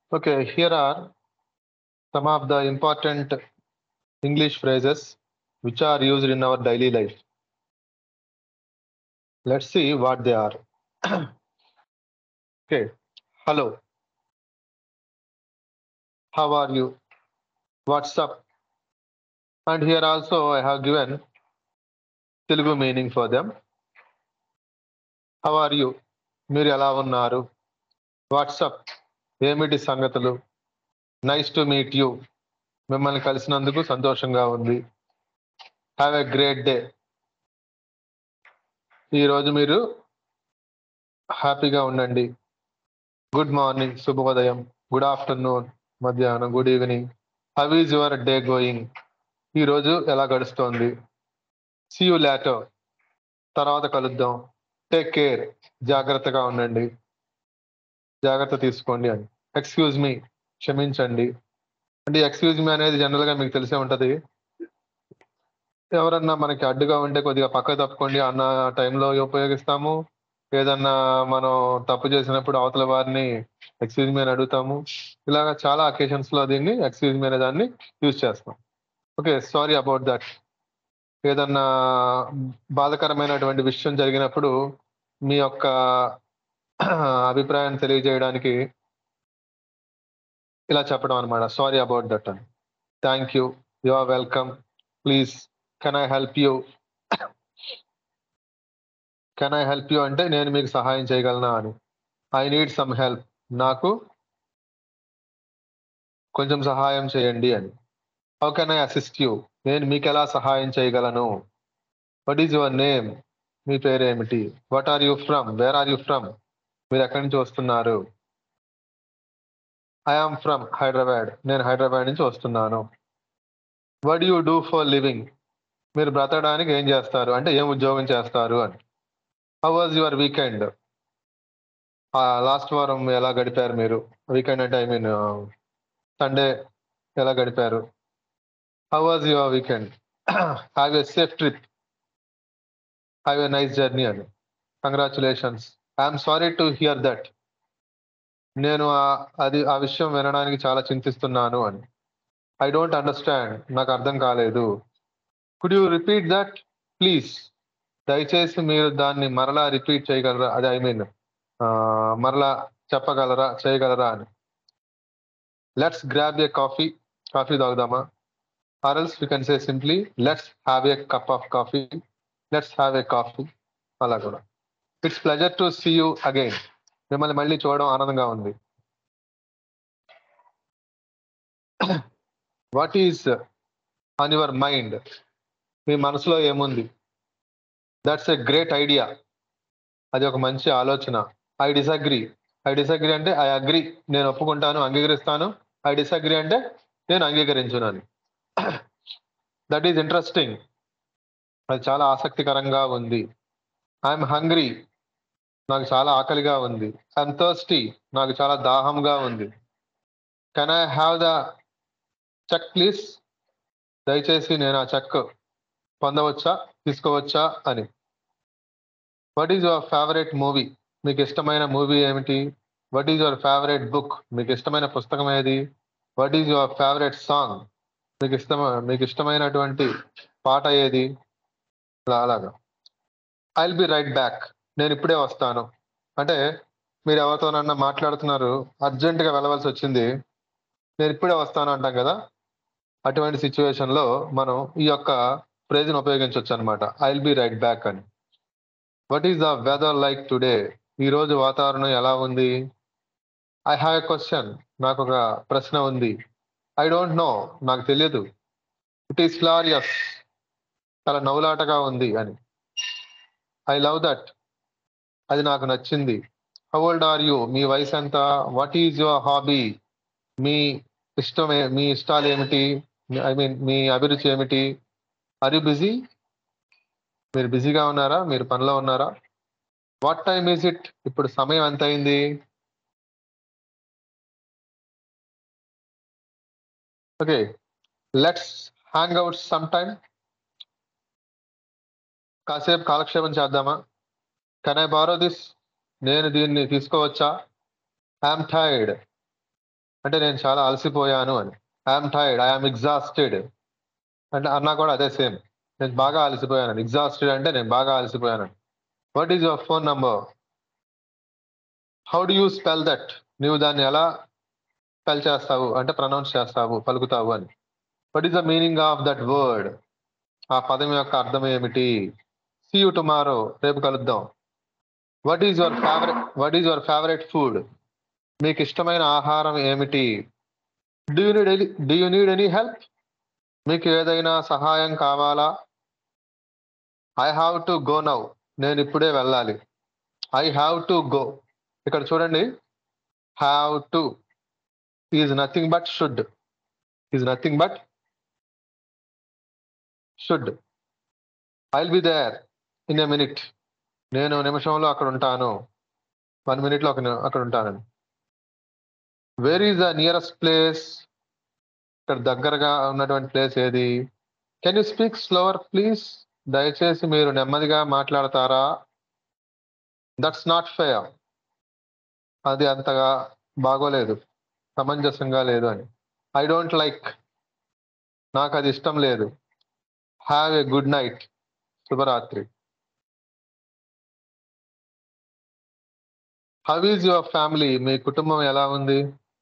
Okay, here are some of the important English phrases which are used in our daily life. Let's see what they are. okay, hello. How are you? What's up? And here also I have given Telugu meaning for them. How are you? మీరు ఎలా ఉన్నారు WhatsApp ఏమిటి సంగతులు nice to meet you మిమ్మల్ని కలిసినందుకు సంతోషంగా ఉంది have a great day ఈరోజు మీరు హ్యాపీగా ఉండండి గుడ్ మార్నింగ్ శుభోదయం గుడ్ ఆఫ్టర్నూన్ మధ్యాహ్నం good evening how is your day going ఈరోజు ఎలా గడుస్తోంది సీ యూ లాటర్ తర్వాత కలుద్దాం టేక్ కేర్ జాగ్రత్తగా ఉండండి జాగ్రత్త తీసుకోండి అని ఎక్స్క్యూజ్ మీ క్షమించండి అంటే ఎక్స్క్యూజ్ మీ అనేది జనరల్ గా మీకు తెలిసే ఉంటది ఎవరన్నా మనకి అడ్డుగా ఉంటే కొద్దిగా పక్క తప్పుకోండి అన్న టైంలో ఉపయోగిస్తాము ఏదన్నా మనం తప్పు చేసినప్పుడు అవతల వారిని ఎక్స్క్యూజ్ మీ అని అడుగుతాము ఇలాగా చాలా అకేషన్స్ లో దీన్ని ఎక్స్క్యూజ్ మీ అనే దాన్ని యూజ్ చేస్తాం ఓకే సారీ అబౌట్ దట్ ఏదన్నా బాధకరమైనటువంటి విషయం జరిగినప్పుడు మీ యొక్క అభిప్రాయాన్ని తెలియజేయడానికి ఇలా చెప్పడం అనమాట సారీ అబౌట్ దట్ అని thank you you are welcome please can I help you can I help you అంటే నేను మీకు సహాయం చేయగలనా అని ఐ నీడ్ సమ్ హెల్ప్ నాకు కొంచెం సహాయం చేయండి అని how can I assist you నేను మీకు ఎలా సహాయం చేయగలను వట్ ఈజ్ యువర్ నేమ్ మీ పేరు ఏమిటి what are you from where are you from మీరు ఎక్కడి నుంచి వస్తున్నారు ఐఆమ్ ఫ్రమ్ హైదరాబాద్ నేను హైదరాబాద్ నుంచి వస్తున్నాను what you do for living మీరు బ్రతకడానికి ఏం చేస్తారు అంటే ఏం ఉద్యోగం చేస్తారు అని how was your weekend last వారం ఎలా గడిపారు మీరు వీకెండ్ అంటే ఐ మీన్ సండే ఎలా గడిపారు how was your weekend have a safe trip have a nice journey అని congratulations I'm sorry to hear that నేను అది ఆ విషయం వినడానికి చాలా చింతిస్తున్నాను అని ఐ డోంట్ అండర్స్టాండ్ నాకు అర్థం కాలేదు could you repeat that please దయచేసి మీరు దాన్ని మరలా రిపీట్ చేయగలరా అది ఐ మీన్ మరలా చెప్పగలరా చేయగలరా అని let's grab a coffee coffee తాగుదామా or else we can say simply let's have a cup of coffee let's have a coffee అలా కూడా it's pleasure to see you again మిమ్మల్ని మళ్ళీ చూడడం ఆనందంగా ఉంది what is on your mind మీ మనసులో ఏముంది దట్స్ ఎ గ్రేట్ ఐడియా అది ఒక మంచి ఆలోచన ఐ డిసగ్రీ ఐ డిసగ్రీ అంటే ఐ అగ్రి నేను ఒప్పుకుంటాను అంగీకరిస్తాను ఐ డిసగ్రీ అంటే నేను అంగీకరించునని దట్ ఈస్ ఇంట్రెస్టింగ్ అది చాలా ఆసక్తికరంగా ఉంది ఐఎమ్ హంగ్రీ నాకు చాలా ఆకలిగా ఉంది ఐఎమ్ థర్స్టీ నాకు చాలా దాహంగా ఉంది can I have the check please దయచేసి నేను ఆ చెక్ పొందవచ్చా తీసుకోవచ్చా అని what is your favourite movie మీకు ఇష్టమైన మూవీ ఏమిటి what is your favourite book మీకు ఇష్టమైన పుస్తకం ఏది what is your favourite song మీకు ఇష్టమ మీకు ఇష్టమైనటువంటి పాట ఏది అలా అలాగా I will be right back నేను ఇప్పుడే వస్తాను అంటే మీరు ఎవరితోనన్నా మాట్లాడుతున్నారు అర్జెంటుగా వెళ్ళవలసి వచ్చింది నేను ఇప్పుడే వస్తాను అంటాం కదా అటువంటి సిచ్యువేషన్ లో మనం ఈ యొక్క ప్రేజ్ని ఉపయోగించవచ్చు అనమాట I will be right back అని what is the weather like today ఈ రోజు వాతావరణం ఎలా ఉంది ఐ హ్యావ్ ఎ క్వశ్చన్ నాకు ఒక ప్రశ్న ఉంది ఐ డోంట్ నో నాకు తెలియదు ఇట్ ఈస్ ఫ్లారియస్ చాలా నవ్వులాటగా ఉంది అని ఐ లవ్ దట్ అది నాకు నచ్చింది హౌ ఓల్డ్ ఆర్ యూ మీ వయసు ఎంత వాట్ ఈజ్ యువర్ హాబీ మీ ఇష్టమే మీ ఇష్టాలు ఏమిటి ఐ మీన్ మీ అభిరుచి ఏమిటి ఆర్ యూ బిజీ మీరు బిజీగా ఉన్నారా మీరు పనిలో ఉన్నారా వాట్ టైమ్ ఈజ్ ఇట్ ఇప్పుడు సమయం ఎంత అయింది okay let's hang out some time కాసేపు కాలక్షేపం చేద్దామా కెన్ ఐ బారో దిస్ నేను దీన్ని తీసుకోవచ్చా ఐఎమ్ టైర్డ్ అంటే నేను చాలా అలసిపోయాను అని ఐఎమ్ టైర్డ్ ఐఎమ్ ఎగ్జాస్టెడ్ అంటే అన్నా కూడా అదే సేమ్ నేను బాగా అలసిపోయాను ఎగ్జాస్టెడ్ అంటే నేను బాగా అలసిపోయాను what is your phone number how do you spell that నువ్వు దాన్ని ఎలా స్పెల్ చేస్తావు అంటే ప్రనౌన్స్ చేస్తావు పలుకుతావు అని what is the meaning of that word ఆ పదం యొక్క అర్థం ఏమిటి సీ యూ టుమారో రేపు కలుద్దాం what is your favourite what is your favourite food మీకు ఇష్టమైన ఆహారం ఏమిటి do you need any do you need any help మీకు ఏదైనా సహాయం కావాలా I have to go now నేను ఇప్పుడే వెళ్ళాలి ఐ హ్యావ్ టు గో ఇక్కడ చూడండి have to is nothing but should is nothing but should I will be there in a minute నేను నిమిషంలో అక్కడ ఉంటాను వన్ మినిట్లో ఒక అక్కడ ఉంటాను wear is the nearest place ఇక్కడ దగ్గరగా ఉన్నటువంటి ప్లేస్ ఏది can you speak slower please దయచేసి మీరు నెమ్మదిగా మాట్లాడతారా దట్స్ నాట్ ఫేర్ అది అంతగా బాగోలేదు సమంజసంగా లేదు అని ఐ డోంట్ లైక్ నాకు అది ఇష్టం లేదు హ్యావ్ ఎ గుడ్ నైట్ శుభరాత్రి హౌ ఈజ్ యువర్ ఫ్యామిలీ మీ కుటుంబం ఎలా ఉంది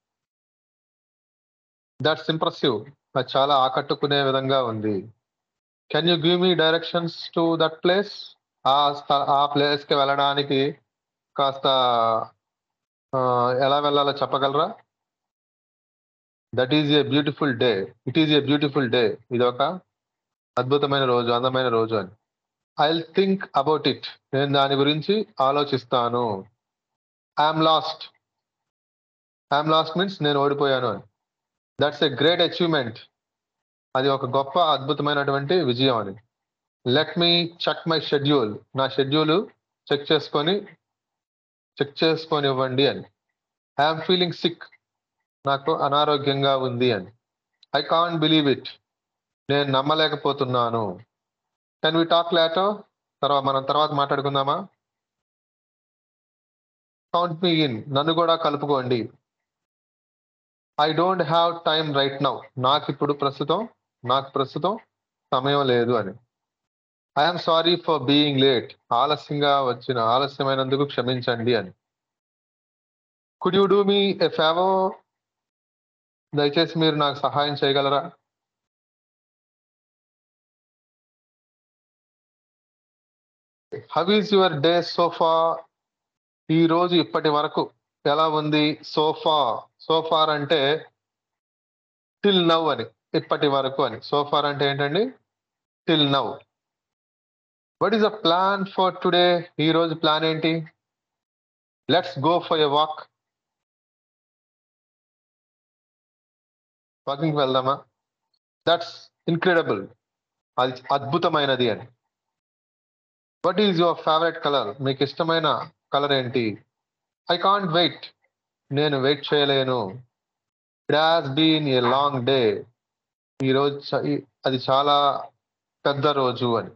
దట్స్ ఇంప్రెసివ్ అది చాలా ఆకట్టుకునే విధంగా ఉంది can you give me directions to that place ఆ స్థ- ఆ ప్లేస్కి వెళ్ళడానికి కాస్త ఆ, ఎలా వెళ్ళాలో చెప్పగలరా that is a beautiful day it is a beautiful day ఇది ఒక అద్భుతమైన రోజు అందమైన రోజు అని ఐ థింక్ అబౌట్ ఇట్ నేను దాని గురించి ఆలోచిస్తాను I'm lost I'm lost means నేను ఓడిపోయాను అని దట్స్ ఎ గ్రేట్ అచీవ్మెంట్ అది ఒక గొప్ప అద్భుతమైనటువంటి విజయం అని let me check my schedule నా షెడ్యూల్ చెక్ చేసుకొని చెక్ చేసుకొని ఇవ్వండి అని ఐఎమ్ ఫీలింగ్ సిక్ నాకు అనారోగ్యంగా ఉంది అని ఐ కాంట్ బిలీవ్ ఇట్ నేను నమ్మలేకపోతున్నాను కెన్ వి టాక్ లేటర్ తర్వాత మనం తర్వాత మాట్లాడుకుందామా కౌంట్ మీ ఇన్ నన్ను కూడా కలుపుకోండి I don't have time right now నాకు ఇప్పుడు ప్రస్తుతం నాకు ప్రస్తుతం సమయం లేదు అని I'm sorry for being late ఆలస్యంగా వచ్చిన ఆలస్యమైనందుకు క్షమించండి అని could you do me a favour దయచేసి మీరు నాకు సహాయం చేయగలరా how is your day so far ఈ రోజు ఇప్పటి వరకు ఎలా ఉంది సోఫా సోఫార్ అంటే టిల్ నవ్ అని ఇప్పటి వరకు అని సోఫార్ అంటే ఏంటండి till now what is a plan for today ఈ రోజు ప్లాన్ ఏంటి let's go for a walk walking వెళ్దామా దట్స్ ఇన్క్రెడిబుల్ అది అద్భుతమైనది అని what is your favourite colour మీకు ఇష్టమైన కలర్ ఏంటి ఐ కాంట్ వెయిట్ నేను వెయిట్ చేయలేను it has been a long day ఈ రోజు చ- ఈ- అది చాలా పెద్ద రోజు అని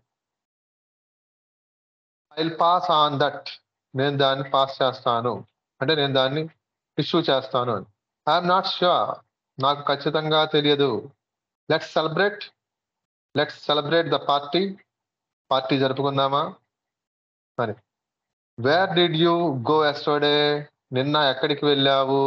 ఐ పాస్ ఆన్ దట్ నేను దాన్ని పాస్ చేస్తాను అంటే నేను దాన్ని ఇష్యూ చేస్తాను అని ఐఎమ్ నాట్ ష్యూర్ నాకు ఖచ్చితంగా తెలియదు let's celebrate let's celebrate the party party జరుపుకుందామా అని where did you go yesterday నిన్న ఎక్కడికి వెళ్ళావు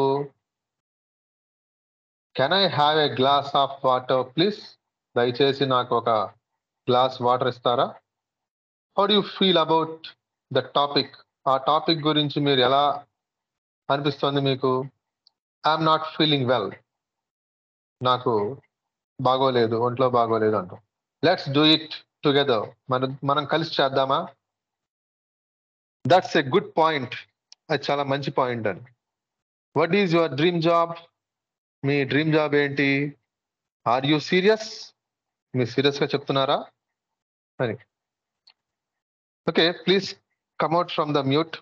can I have a glass of water please దయచేసి నాకు ఒక గ్లాస్ వాటర్ ఇస్తారా how do you feel about the topic ఆ టాపిక్ గురించి మీరు ఎలా అనిపిస్తుంది మీకు ఐఎమ్ నాట్ ఫీలింగ్ వెల్ నాకు బాగోలేదు ఒంట్లో బాగోలేదు అంటాం లెట్స్ డూ ఇట్ టుగెదర్ మనం మనం కలిసి చేద్దామా దట్స్ ఎ గుడ్ పాయింట్ అది చాలా మంచి పాయింట్ అని what is your dream job మీ డ్రీమ్ జాబ్ ఏంటి ఆర్ యూ సీరియస్ మీరు సీరియస్ గా చెప్తున్నారా అని okay please come out from the mute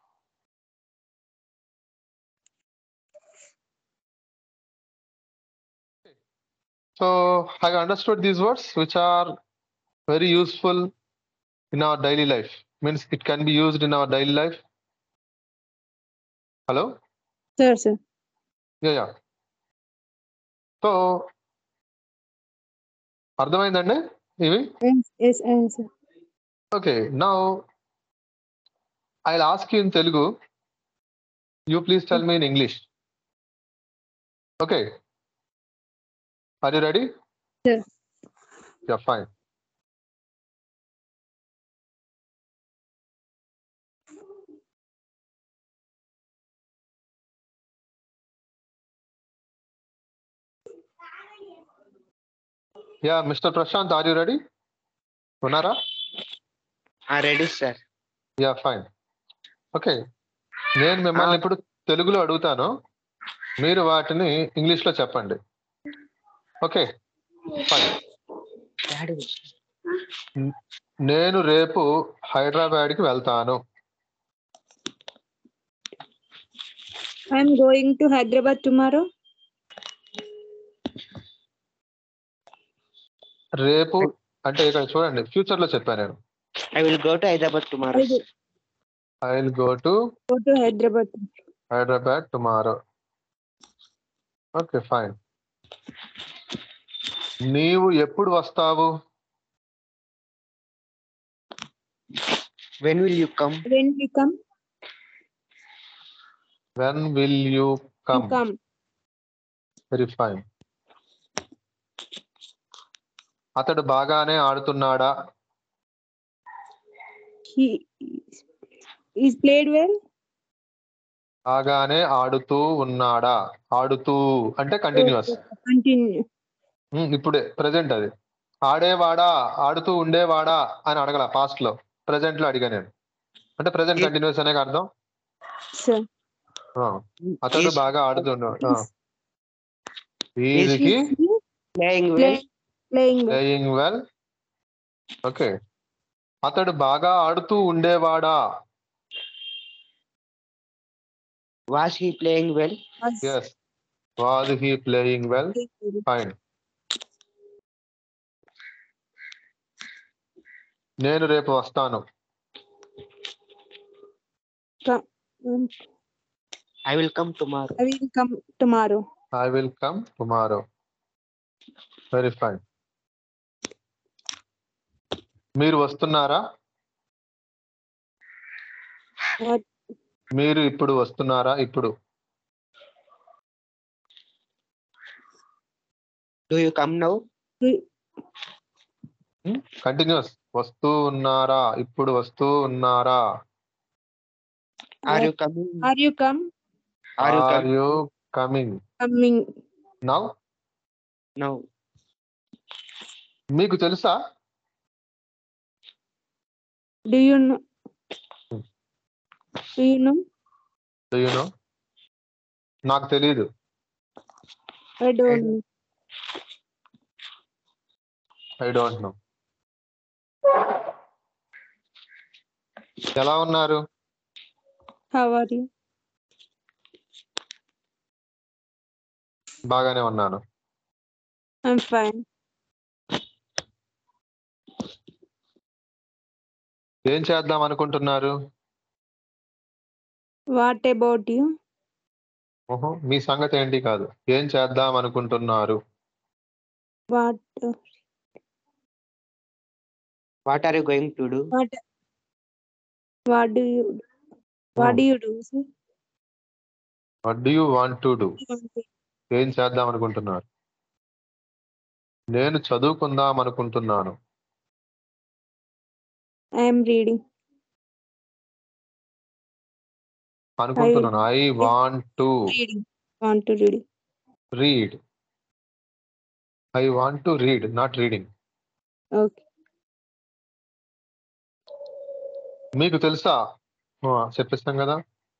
So I understood these words, which are very useful in our daily life. Means it can be used in our daily life. Hello? Sir, sir. Yeah, yeah. So అర్థమైందండి ఇవి Yes, yes, yes, sir. Okay now I ask you in Telugu you please tell me in English okay are you ready Sure. Yeah fine yeah mister Prashant are you ready ఉన్నారా ready sir yeah fine okay నేను మిమ్మల్ని ఇప్పుడు తెలుగులో అడుగుతాను మీరు వాటిని ఇంగ్లీష్లో చెప్పండి ఓకే ఫైన్ నేను రేపు హైదరాబాద్కి వెళ్తాను I'm going to Hyderabad tomorrow. రేపు అంటే ఇక్కడ చూడండి ఫ్యూచర్ లో చెప్పాను నేను I will go to Hyderabad tomorrow I will I will go to go to Hyderabad. Hyderabad tomorrow okay fine నీవు ఎప్పుడు వస్తావు when will you come When you come, when will you you come come. Very fine అతడు బాగానే ఆడుతున్నాడా He is played well. బాగానే ఆడుతూ ఉన్నాడా ఆడుతూ అంటే కంటిన్యూస్ Continue. ఇప్పుడే ప్రెసెంట్ అది ఆడేవాడా ఆడుతూ ఉండేవాడా అని అడగల పాస్ట్ లో ప్రెసెంట్ లో అడిగా నేను అంటే ప్రెసెంట్ Yes. కంటిన్యూస్ అనే అర్థం Sir. ఆ, అతడు Is- బాగా ఆడుతున్నాడు Yes. వీరికి playing Play, well playing well. Playing well okay అతడు బాగా ఆడుతూ ఉండేవాడా was he playing well Was yes was he playing well playing well. Fine నేను రేపు వస్తాను Come. Um, I will come tomorrow I will come tomorrow. I will come tomorrow very fine మీరు వస్తున్నారా What? మీరు ఇప్పుడు వస్తున్నారా ఇప్పుడు do you come now Do- continuous వస్తూ ఉన్నారా ఇప్పుడు వస్తూ ఉన్నారా are you coming Are you come? Are you are coming you coming Coming. Now now మీకు తెలుసా Do you know? Do you know? Do you know నాకు తెలియదు I don't know. I don't know ఎలా ఉన్నారు How are you? బాగానే ఉన్నాను I'm fine. ఏం చేద్దాం అనుకుంటున్నారు What about you? ఓహో మీ సంగతి ఏంటి కాదు ఏం చేద్దాం అనుకుంటున్నారు What? uh, what are you going to do What? What do you? What Hmm. do you do? Sir? What do you want to do You want to- ఏం చేద్దాం అనుకుంటున్నారు నేను చదువుకుందాం అనుకుంటున్నాను I am reading. అనుకుంటున్నాను I want to Reading. Want to reading. Read I want to read not reading Okay. మీకు తెలుసా ఆ, చెప్పేస్తాం కదా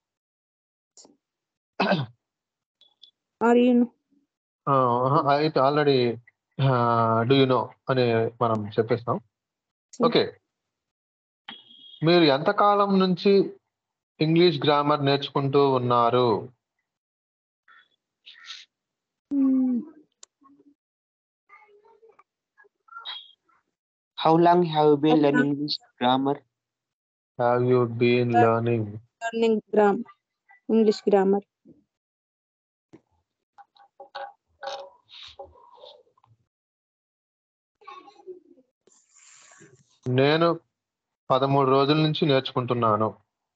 Are you know? అయితే ఆల్రెడీ డూ యు నో అని మనం చెప్పేస్తాం Sure. ఓకే మీరు ఎంతకాలం నుంచి ఇంగ్లీష్ గ్రామర్ నేర్చుకుంటూ ఉన్నారు Hmm. How long have you been How learning English grammar have you been Uh, learning Learning grammar. English grammar. నేను పదమూడు రోజుల నుంచి నేర్చుకుంటున్నాను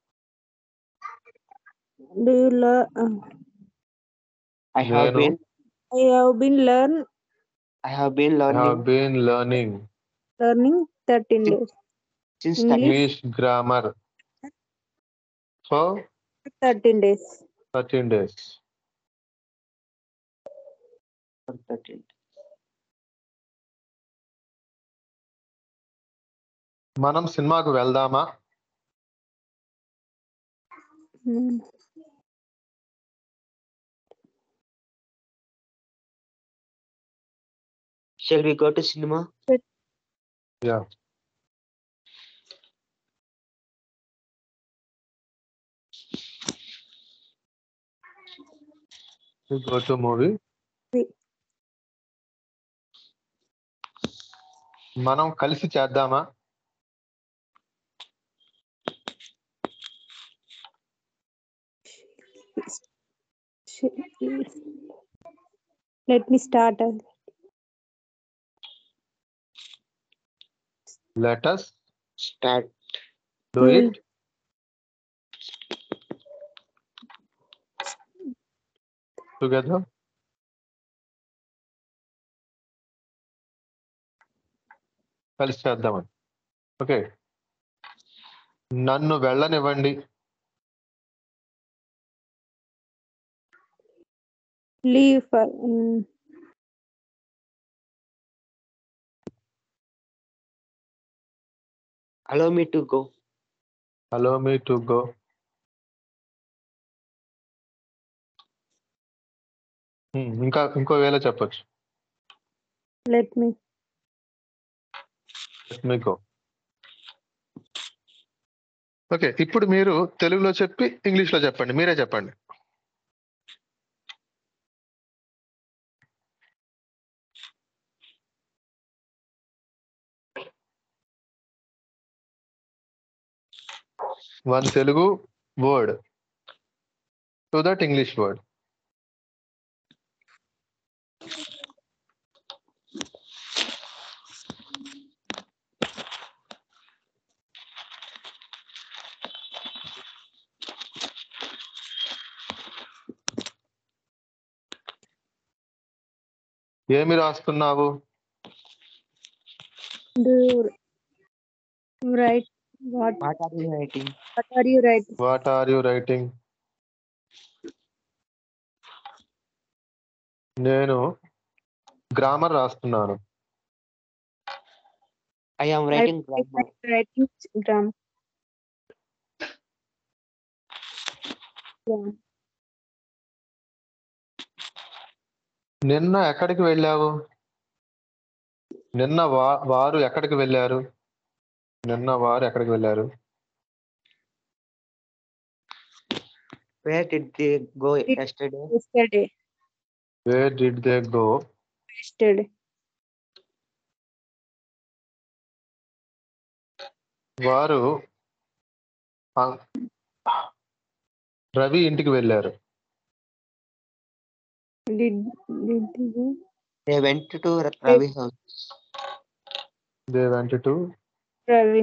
Do you learn? Uh, I have నేను been I have been learn I have been I learning have been learning learning 13 Six. days. since English? English grammar for 13 days. Thirteen days 13. మనం సినిమాకు వెళ్దామా Hmm. Shall we go to cinema? Yeah go to movie Movie. మనం కలిసి చేద్దామా Sh- Let me start. uh, let us Start. Do Hmm. It together కలిసి చేద్దామని okay నన్ను వెళ్ళనివ్వండి Leave for. mm, Allow me to go. Allow me to go ఇంకా ఇంకో వేళ చెప్పొచ్చు let me. మీకు ఓకే ఇప్పుడు మీరు తెలుగులో చెప్పి ఇంగ్లీష్ లో చెప్పండి మీరే చెప్పండి one Telugu word to that English word ఏమి రాస్తున్నావు Do you write? What, What are you writing? what are you writing? What are you writing నేను గ్రామర్ రాస్తున్నాను I am writing grammar. Writing grammar. Yeah. నిన్న ఎక్కడికి వెళ్ళావు నిన్న వా వారు ఎక్కడికి వెళ్ళారు నిన్న వారు ఎక్కడికి వెళ్ళారు Where did they go It- yesterday? Yesterday. Where did they go Yesterday. వారు ఆ, రవి ఇంటికి వెళ్ళారు Did did you go? They went to Ravi house. They went to Ravi.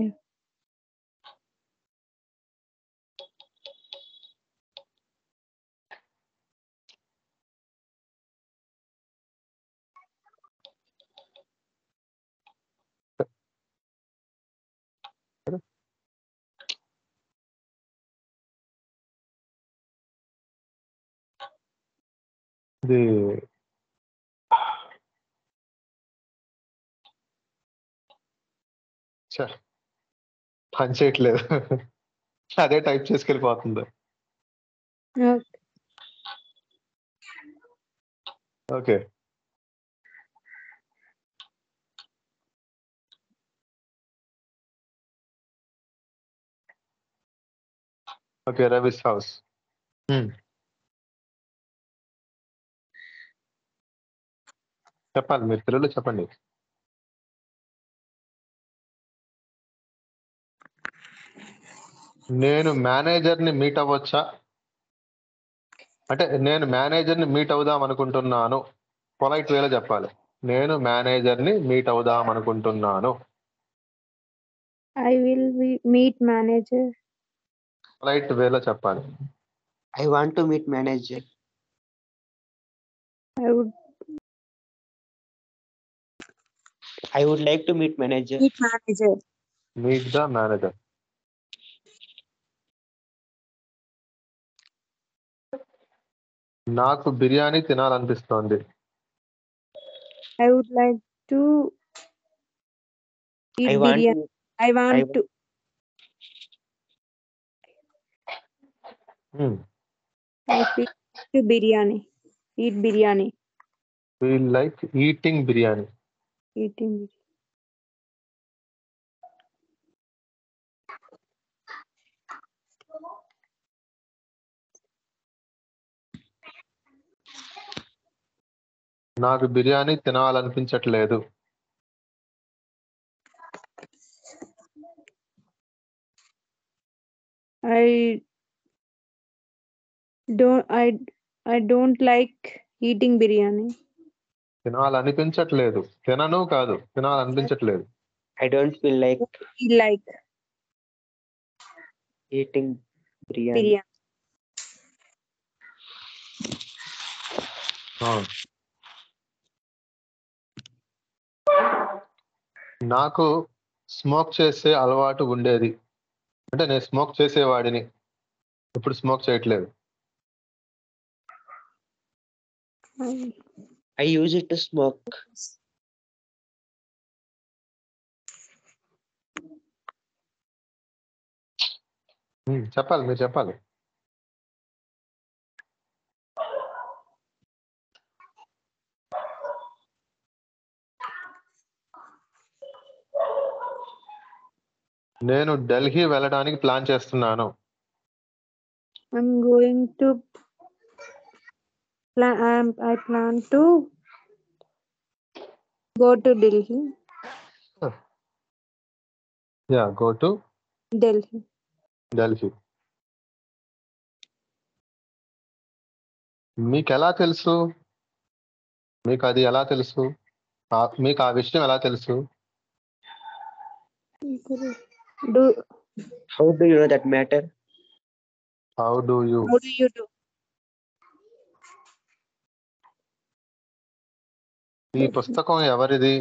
The ఛ, పని చేయట్లేదు అదే టైప్ చేసుకెళ్ళిపోతుంది Okay. Okay okay Ravi's house చెప్పాలి మీరు తెలుగులో చెప్పండి నేను మేనేజర్ని మీట్ అవ్వచ్చా అంటే నేను మేనేజర్ని మీట్ అవుదాం అనుకుంటున్నాను పొలైట్ వేలో చెప్పాలి నేను మేనేజర్ని మీట్ అవుదాం అనుకుంటున్నాను I will be, meet manager. Right వేలో చెప్పాలి I want to meet manager. I would I would like to meet manager. meet manager. Meet the manager నాకు బిర్యానీ తినాలనిపిస్తోంది I would like to eat I want biryani. to, I want I- to. Hmm. I feel to biryani. Eat biryani. Feel like eating biryani Eating. biryani. నాకు biryani తినాలనిపించట్లేదు I don't. I I don't like eating biryani. తినాలనిపించట్లేదు తినను కాదు తినాలనిపించట్లేదు I don't feel like I like eating biryani. biryani. ఆ. నాకు smoke చేసే అలవాటు ఉండేది అంటే నేను స్మోక్ చేసేవాడిని ఇప్పుడు స్మోక్ చేయట్లేదు I, I use it to smoke. ఉమ్, చెప్పాలి మీరు చెప్పాలి నేను ఢిల్లీ వెళ్ళడానికి ప్లాన్ చేస్తున్నాను I'm going to plan. I'm, I plan to go to Delhi. Yeah go to Delhi. Delhi మీకు ఎలా తెలుసు మీకు అది ఎలా తెలుసు ఆ- మీకు ఆ విషయం ఎలా తెలుసు Do How do you know that matter? How do you how do you do? ఈ పుస్తకం ఎవరిది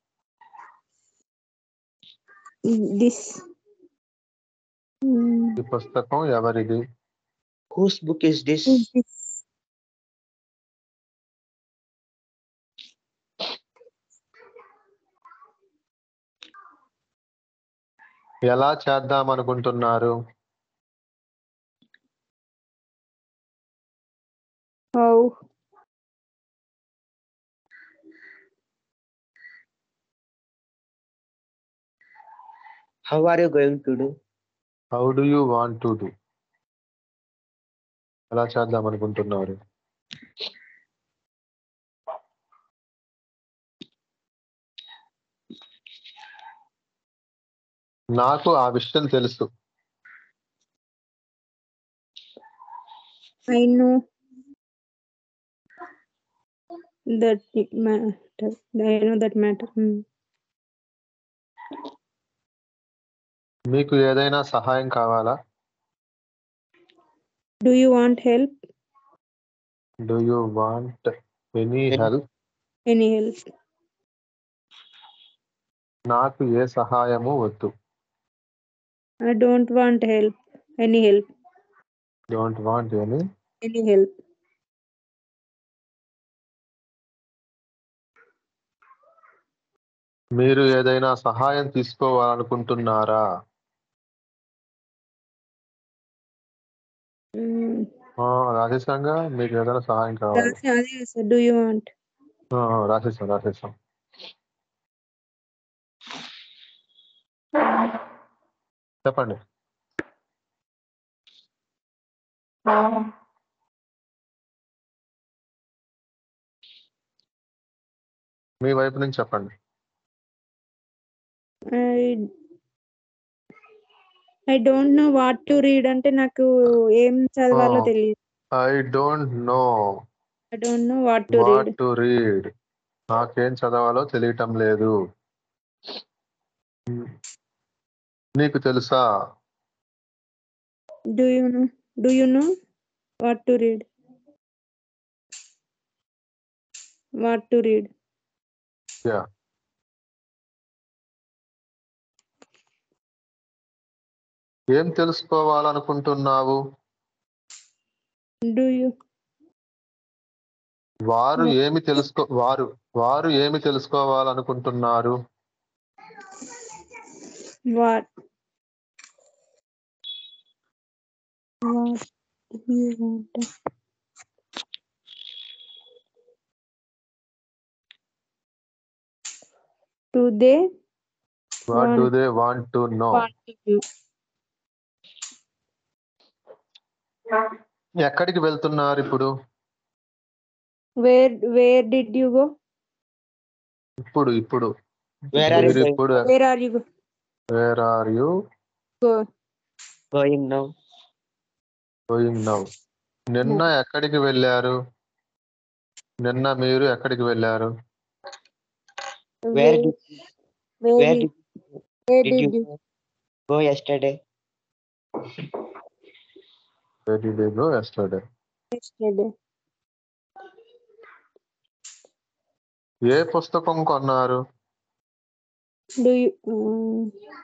This. Mm, ఈ పుస్తకం ఎవరిది Whose book is this? is this ఎలా చేద్దాం అనుకుంటున్నారు how How are you going to do? How do you want to do ఎలా చేద్దాం అనుకుంటున్నారు నాకు ఆ విషయం తెలుసు I know that it matter. I know that matter. Mm. మీకు ఏదైనా సహాయం కావాలా Do you want help? Do you want any help Any help? నాకు ఏ సహాయము వద్దు I don't want help. Any help? Don't want any Any help? మీరు ఏదైనా సహాయం తీసుకోవాలనుకుంటున్నారా Mm. ఆ, రాసేసాంగా మీకు ఏదైనా సహాయం కావాలి Rasi, అదే సార్ do you want? ఆ, ఆ, రాసేసాం రాసేసాం చెప్పండి మీ వైపు నుంచి చెప్పండి I I don't know what to read అంటే నాకు ఏం చదవాలో Oh. తెలియదు I don't know I don't know what to what read. To read నాకేం చదవాలో తెలియటం లేదు నీకు తెలుసా Do you know? Do you know what to read? What to read? Yeah ఏం తెలుసుకోవాలనుకుంటున్నావు Do you? వారు ఏమి తెలుసుకో వారు వారు ఏమి తెలుసుకోవాలనుకుంటున్నారు What? What do you want? Do they what Want- do they want to know want to do? ఎక్కడికి వెళ్తున్నారు ఇప్పుడు Where Where did you go? ఇప్పుడు ఇప్పుడు Where are you మీరు going? ఇప్పుడు Where are you go? Where are you go? Going now. Going now నిన్న ఎక్కడికి వెళ్ళారు నిన్న మీరు ఎక్కడికి వెళ్ళారు Where did where, where did, did, where did did you you? go- go yesterday? Very day go yesterday Yesterday. ఏ పుస్తకం కొన్నారు Do you um,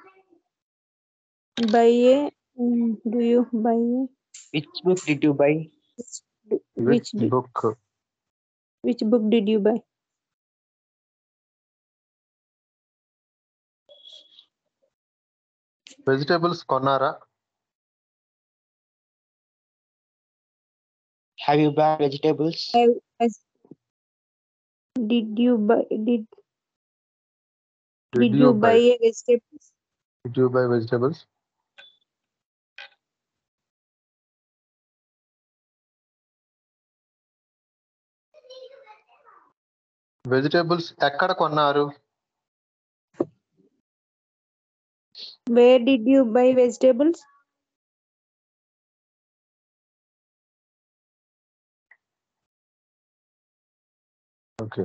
buy a? Um, do you buy a? Which book did you buy? do- which Which di- book which book did you buy? Vegetables కొన్నారా Have you bought vegetables? I, as, did you buy? Did did you buy a vegetables? Did you buy vegetables? Vegetables ఎక్కడ కొన్నారు Where did you buy vegetables? Okay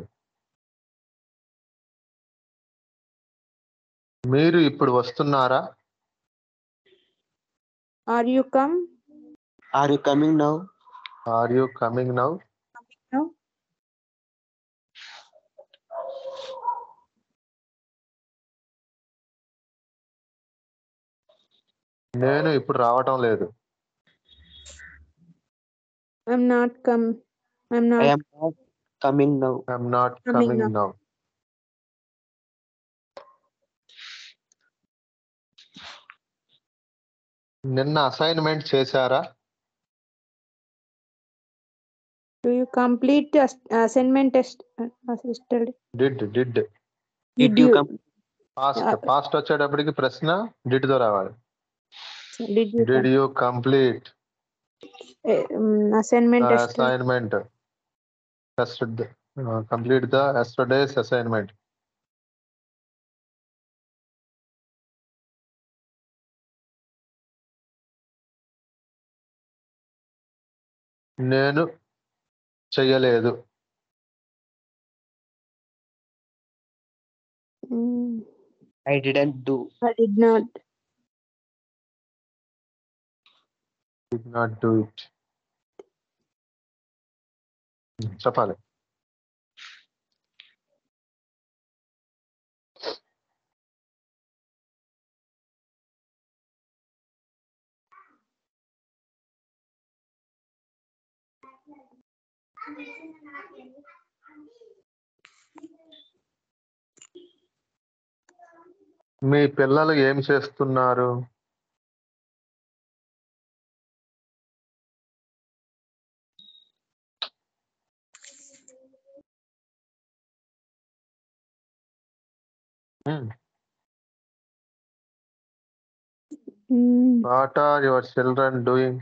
మీరు ఇప్పుడు వస్తున్నారా Are you come Are you coming now? Are you coming now now? నేను ఇప్పుడు రావటం లేదు I'm not come. I'm not. I am not coming now. I am not Coming coming now నిన్న assignment చేశారా Do you complete ass- assignment test uh, yesterday? Did did Did Did you you- come? Past Yeah. Past వచ్చేటప్పటికి ప్రశ్న did తో రావాలి Did you did you complete com- uh, um, assignment test? Assignment complete the yesterday's assignment నేను చెయ్యలేదు Mm, I didn't do. I did not. Did not do it చెప్పాలి మీ పిల్లలు ఏం చేస్తున్నారు Mm, what are your children doing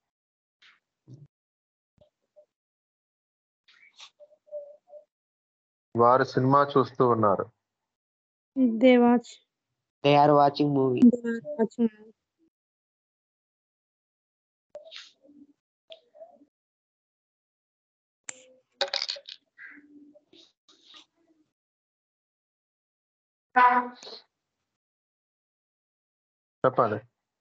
వారు cinema చూస్తూ ఉన్నారు they watch. They are watching movie. They are watching. చెప్పాలి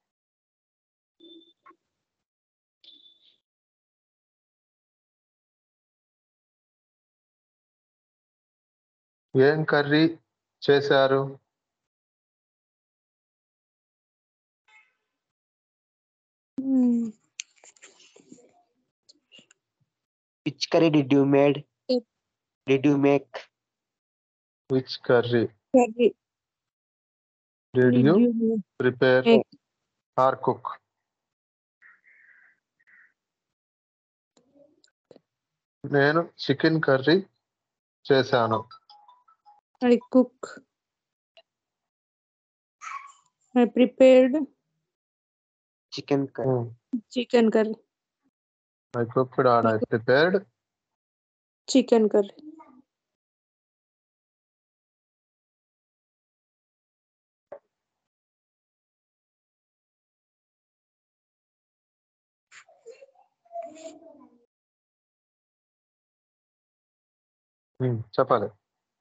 ఏం కర్రీ చేశారు Hmm. Which curry did you made? It- Did you make? Which curry Curry. Did Did you you make prepare Egg. Or cook నేను chicken curry చేశాను I cook. I prepared Chicken curry. chicken curry. I cooked or I prepared Chicken curry. చెప్పాలి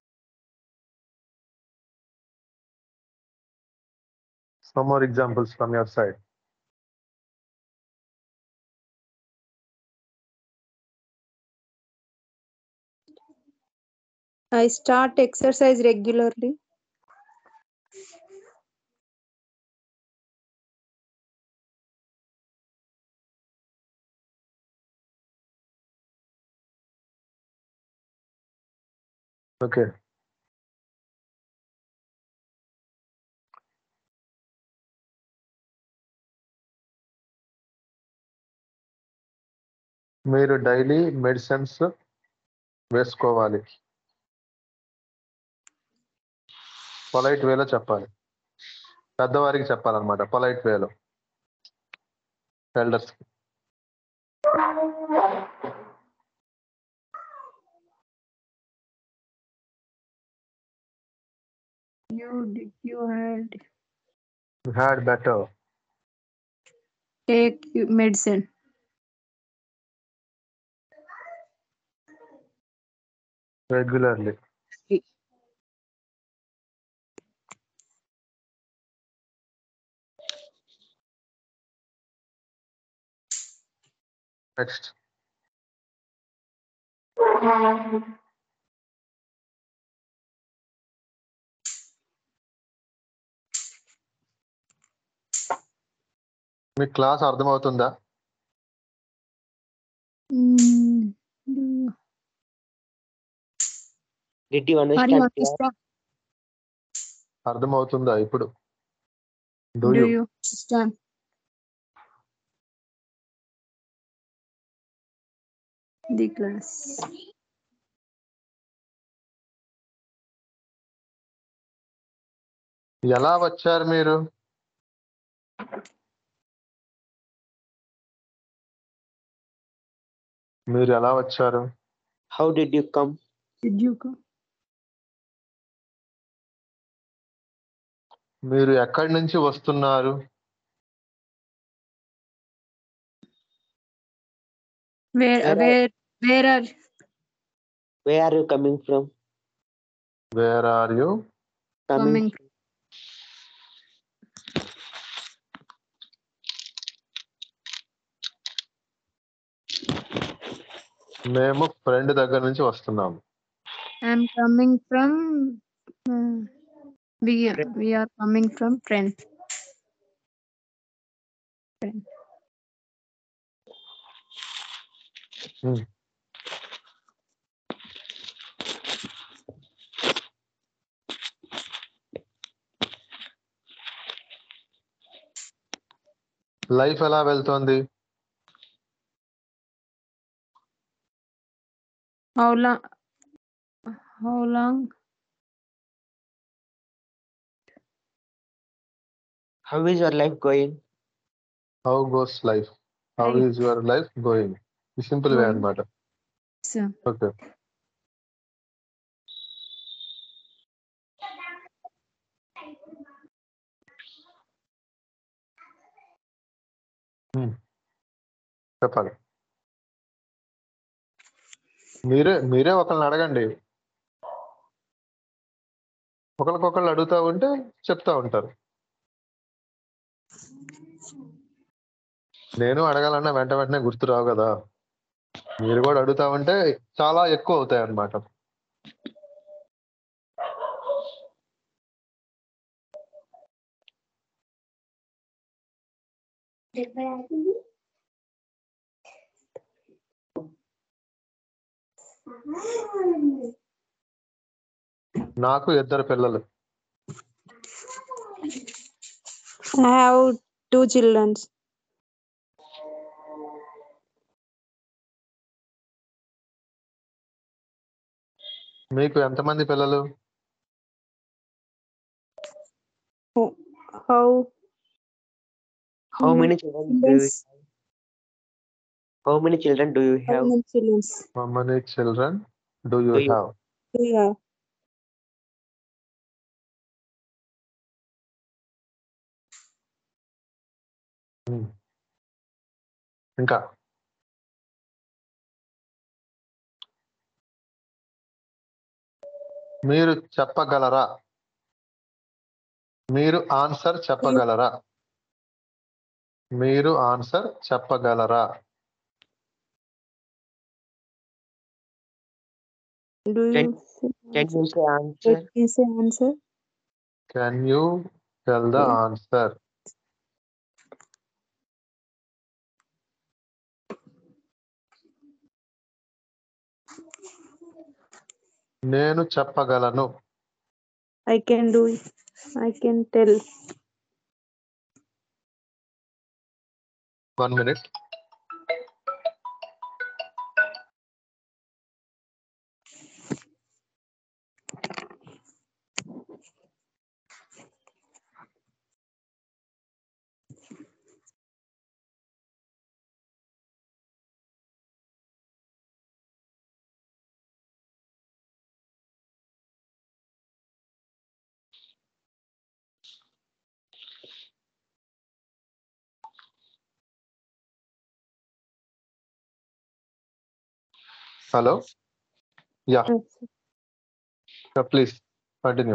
some more examples from your side I start exercise regularly. Okay మీరు daily medicines వేసుకోవాలి polite వేలో చెప్పాలి పెద్దవారికి చెప్పాలన్నమాట polite వేలో elders You did you had had better take medicine. Regularly next మీ class అర్థమవుతుందా Mm, do you, Did you are you understand? class? understand? అర్థమవుతుందా ఇప్పుడు do Do you you understand? The class. ఎలా వచ్చారు మీరు మీరు ఎలా వచ్చారు How did you come? Did you come? మీరు ఎక్కడి నుంచి వస్తున్నారు Where Where are- where where are Where are you coming from? Where are you coming? మేము ఫ్రెండ్ దగ్గర నుంచి వస్తున్నాము I'm coming from. Uh, we we are coming from friend. Friend. Hmm. Life ఎలా వెళ్తోంది How long? How long? How is your life going? How goes life how Life. Is your life going simple way Going. అనమాట So, okay చెప్పాలి మీరే మీరే ఒకళ్ళని అడగండి ఒకరికొకళ్ళు అడుగుతా ఉంటే చెప్తా ఉంటారు నేను అడగాలన్నా వెంట వెంటనే గుర్తు రావు కదా మీరు కూడా అడుగుతామంటే చాలా ఎక్కువ అవుతాయి అన్నమాట నాకు ఇద్దరు పిల్లలు I have two children. మీకు ఎంతమంది పిల్లలు How How Mm, many children do you childrens? how many children do you how have? many children How many children do you Do you- have? do you have? ఇంకా మీరు చెప్పగలరా మీరు answer చెప్పగలరా మీరు answer చెప్పగలరా Do you Can- say Can you say answer? Can you say answer? Can you tell the Yeah. Answer నేను చెప్పగలను I can do it. I can tell. One minute hello yeah Yes. Please continue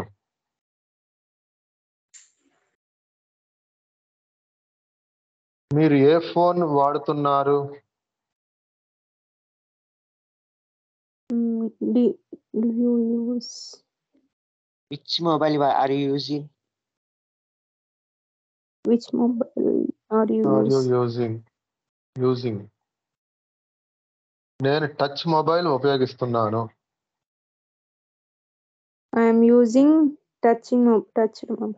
మీరు ఏ phone వాడుతున్నారు Mm, do, do you use Which mobile wa- are you using? which mobile are you are you use? Using using నేను touch mobile ఉపయోగిస్తున్నాను I am using touching mo- touch mobile.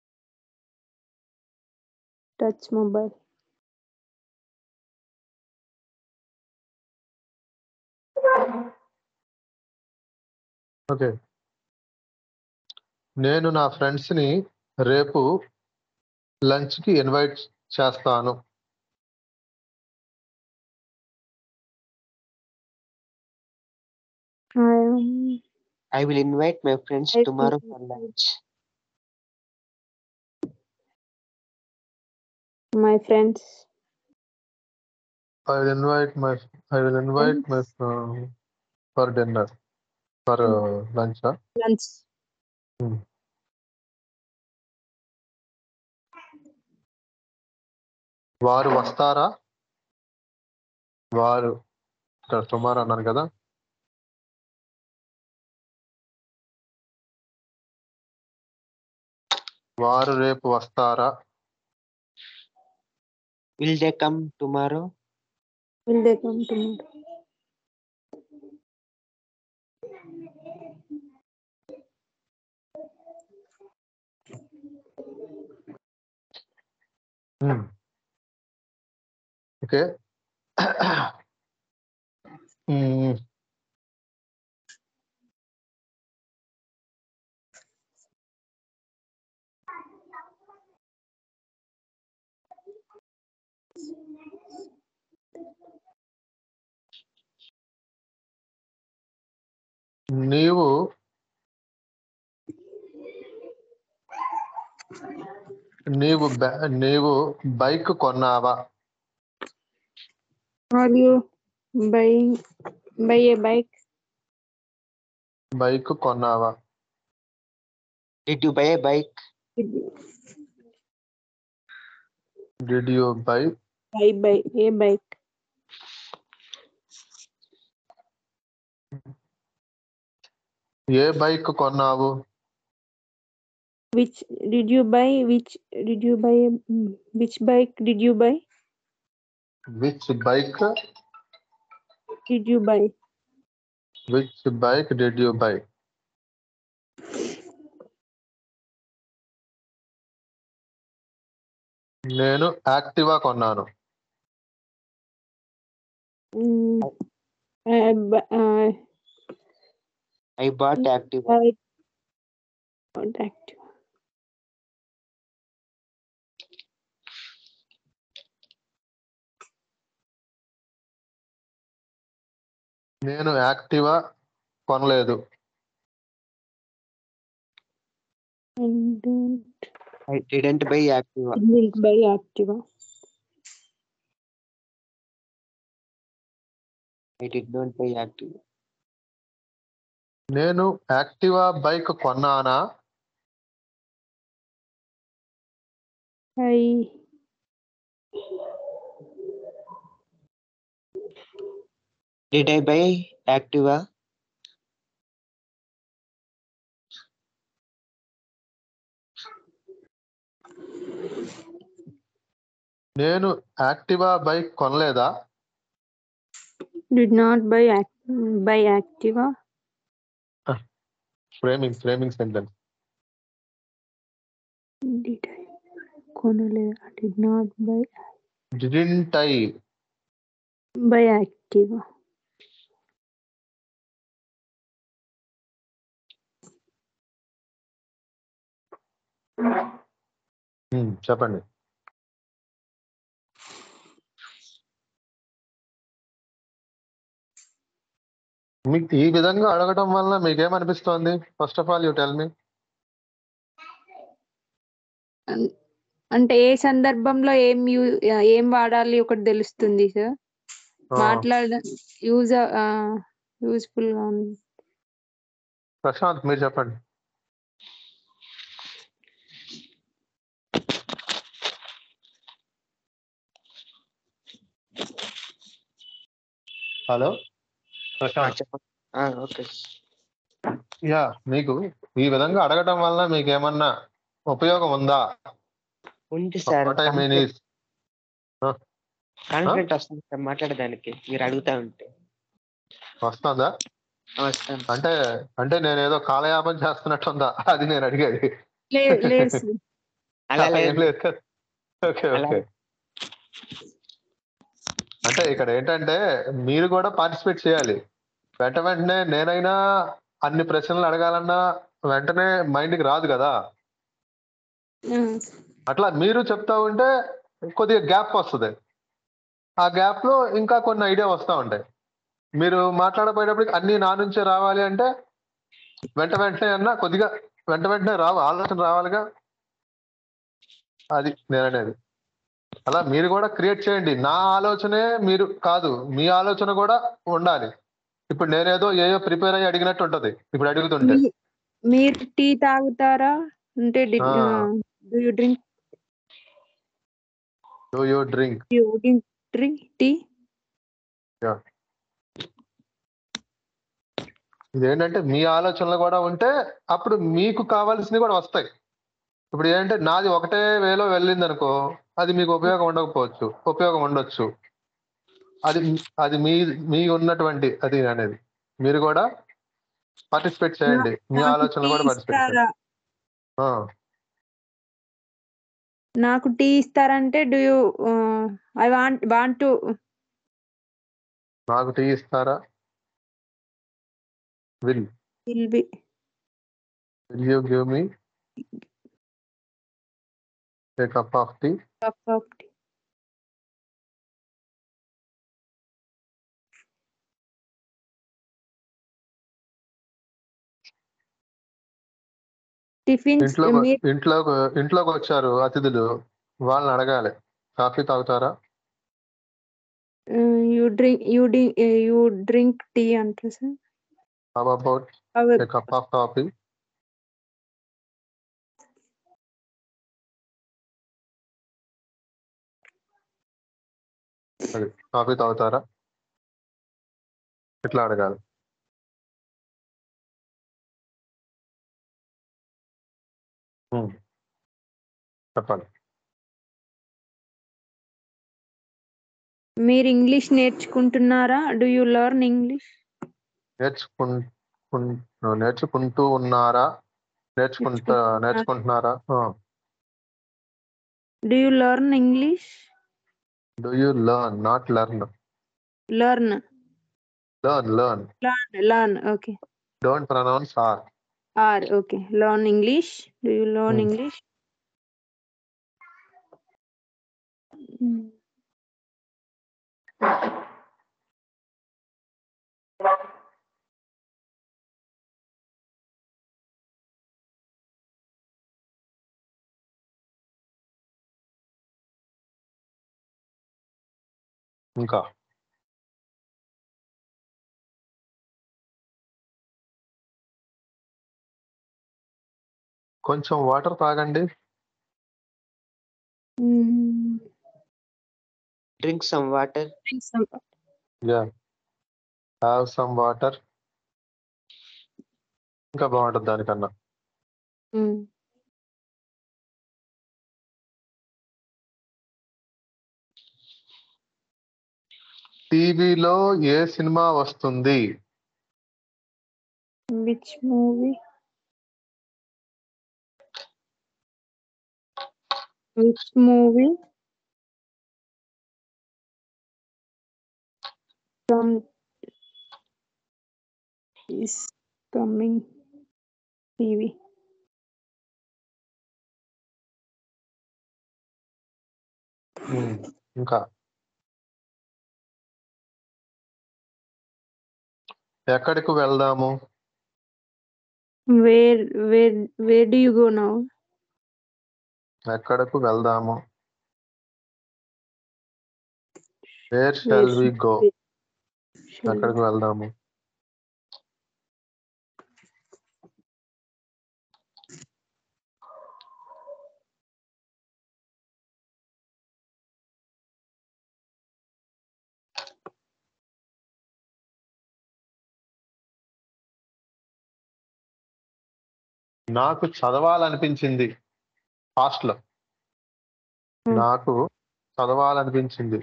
Touch mobile. Okay నేను నా friends ని రేపు lunch కి invite చేస్తాను I am I will invite my friends I tomorrow will for invite- lunch. my friends. I will invite my I will invite my for dinner for lunch Lunch. వారు వస్తారా వారు ఇక్కడ tomorrow అన్నాను కదా వారు రేపు వస్తారా Will they come tomorrow? Will they come tomorrow? Okay మ్మ్. నీవు నీవు బ- నీవు బైక్ కొన్నావా Are you buying buy a bike? Bike కొన్నావా Did you buy a bike? Did you- did you buy buy buy a bike a bike కొన్నావు which did you buy which did you buy which bike did you buy which bike did you buy which bike did you buy నేను Activa కొన్నాను I bought active. Contact నేను Activa కొనలేదు and I didn't buy Activa. didn't buy Activa. I did not buy Activa. నేను Activa bike కొన్నానా I Did I buy Activa? నేను Activa bike కొనలేదా did not buy Act- buy Activa. Framing framing sentence Did I? కొనలే I did not buy didn't I buy Activa. చెప్పండి మీకు ఈ విధంగా అడగటం వల్ల మీకేమనిపిస్తోంది first of all you tell me అన్- అంటే ఏ సందర్భంలో ఏం యూ- ఏం వాడాలి ఒకటి తెలుస్తుంది సార్ మాట్లాడ యూజ్ యూస్ఫుల్ గా ఉంది ప్రశాంత్ మీరు చెప్పండి హలో Ah, ప్రశాంత్ చెప్పండి. Ah, okay. యా మీకు ఈ విధంగా అడగటం వల్ల మీకు ఏమన్నా ఉపయోగం ఉందా ఉంది sir what I mean is confident వస్తుంది సార్ మాట్లాడడానికి మీరు అడుగుతా ఉంటే వస్తుందా ఆ, వస్తాను అంటే అంటే నేను ఏదో కాలయాపన చేస్తున్నట్టుందా అది నేను అడిగేది లేదు లేదు సార్. అలా అలా ఏం లేదు లేదు కదా ఓకే అలా ఓకే అంటే ఇక్కడ ఏంటంటే మీరు కూడా పార్టిసిపేట్ చేయాలి వెంట వెంటనే నేనైనా అన్ని ప్రశ్నలు అడగాలన్నా వెంటనే మైండ్కి రాదు కదా ఆ, అట్లా మీరు చెప్తా ఉంటే కొద్దిగా గ్యాప్ వస్తుంది ఆ గ్యాప్ లో ఇంకా కొన్ని ఐడియా వస్తూ ఉంటాయి మీరు మాట్లాడపోయేటప్పటికి అన్ని నా నుంచే రావాలి అంటే వెంట వెంటనే అన్నా కొద్దిగా వెంట వెంటనే రావు ఆలోచన రావాలిగా అది నేను అనేది అలా మీరు కూడా క్రియేట్ చేయండి నా ఆలోచనే మీరు కాదు మీ ఆలోచన కూడా ఉండాలి ఇప్పుడు నేనేదో ఏదో ప్రిపేర్ అయ్యి అడిగినట్టు ఉంటది ఇప్పుడు అడుగుతుంటే మీ- మీరు టీ తాగుతారా అంటే ఆ. Do you drink do you drink you drink drink tea ఇదేంటంటే మీ ఆలోచనలు కూడా ఉంటే అప్పుడు మీకు కావాల్సినవి కూడా వస్తాయి ఇప్పుడు ఏంటంటే నాది ఒకటే వేలో వెళ్ళింది అనుకో అది మీకు ఉపయోగం ఉండకపోవచ్చు ఉపయోగం ఉండొచ్చు అది అది మీ మీ ఉన్నటువంటి అది అనేది మీరు కూడా పార్టిసిపేట్ చేయండి మీ నాకు ఆలోచనలు టీ కూడా పార్టిసిపేట్ చేయండి ఇస్తారా ఆ, నాకు టీ ఇస్తారంటే do you I want want to నాకు టీ ఇస్తారా will will be will you give me a cup of tea cup of tea tiffins ఇంట్లో మీరు ఇంట్లో ఇంట్లోకి వచ్చారు అతిథులు వాళ్ళని అడగాలి కాఫీ తాగుతారా you drink you you drink tea అంటారు sir how about a cup of coffee అది కాఫీ తాగుతారా ఇట్లా అడగాలి ఉమ్. చెప్పాలి మీరు ఇంగ్లీష్ నేర్చుకుంటున్నారా డూ యూ లెర్న్ ఇంగ్లీష్ నేర్చుకుం కుం- నేర్చుకుంటూ ఉన్నారా నేర్చుకుంటా నేర్చుకుంటున్నారా do you learn English do you learn not learn learn learn learn learn learn okay don't pronounce or or okay learn English do you learn Hmm. English ఇంకా కొంచెం water తాగండి drink some water yeah have some water ఇంకా బాగుంటుంది దానికన్నా టీవీలో ఏ cinema వస్తుంది which movie which movie from is coming TV ఉమ్, ఇంకా ఎక్కడికి వెళ్దాము where where where do you go now ఎక్కడకు వెళ్దాము వేర్ షాల్ వి గో ఎక్కడికి వెళ్దాము నాకు చదవాలనిపించింది హాస్టల్ Hmm. నాకు చదవాలనిపించింది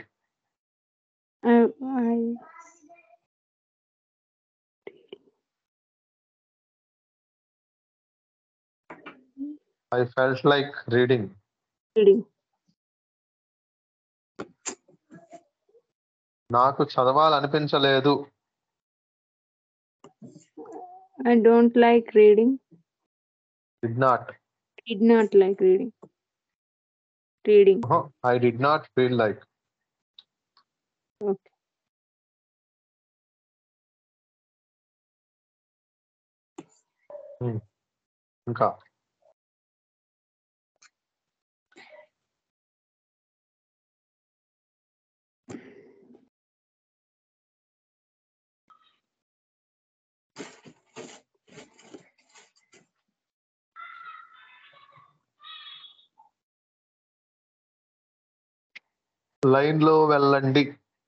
I felt like reading reading నాకు చదవాలనిపించలేదు I don't like reading did not did not like reading reading I did not feel like okay ఇంకా లైన్ లో వెళ్ళండి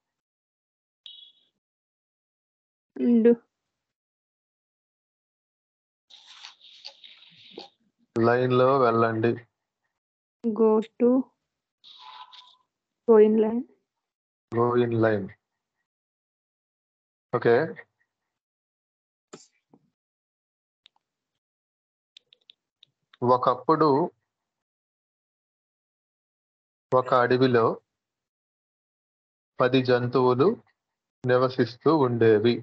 do లైన్ లో వెళ్ళండి go to go in line go in line okay ఒకప్పుడు ఒక అడవిలో పది జంతువులు నివసిస్తూ ఉండేవి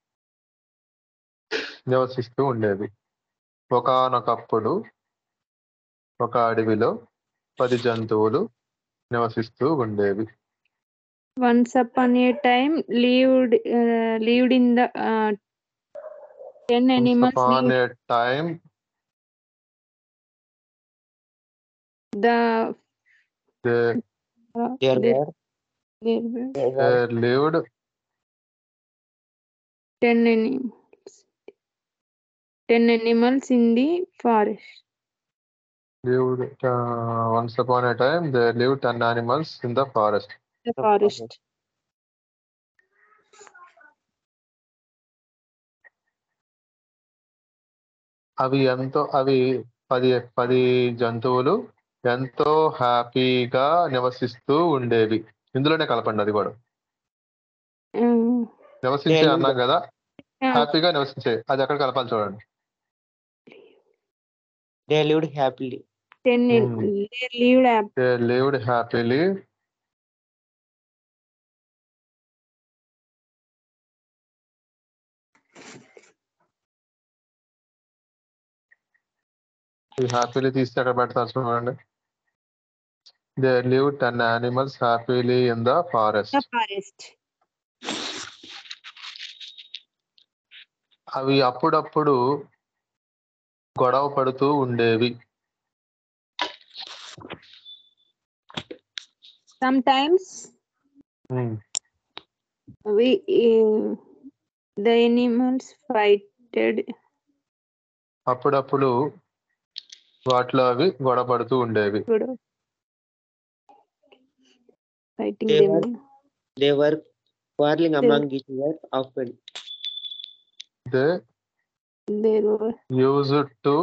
నివసిస్తూ ఉండేవి ఒకానొకప్పుడు ఒక అడవిలో పది జంతువులు నివసిస్తూ ఉండేవి once upon a time lived uh, lived in the uh, 10 animals Upon named a time the they, uh, There there, were there were there they were lived 10 animals 10 animals in the forest lived uh, once upon a time they lived 10 animals in the forest the forest అవి ఎంతో అవి పది పది జంతువులు ఎంతో హ్యాపీగా నివసిస్తూ ఉండేవి ఇందులోనే కలపండి అది కూడా నివసించే నేను- అన్నాం కదా హ్యాపీగా నివసించే అది ఎక్కడ కలపాలి చూడండి they lived happily ten Hmm. Lived యాప్ దే లివ్డ్ హ్యాపీలీ ఈ హ్యాపీలీ తీస్తే ఎక్కడ పెడతారు చూడండి they live ten animals happily in the forest forest అవి అప్పుడప్పుడు గొడవ పడుతూ ఉండేవి sometimes we uh, the animals fighted అప్పుడప్పుడు వాటిలో అవి గొడవ పడుతూ ఉండేవి good fighting They them were- they were quarreling among each other often they there were use to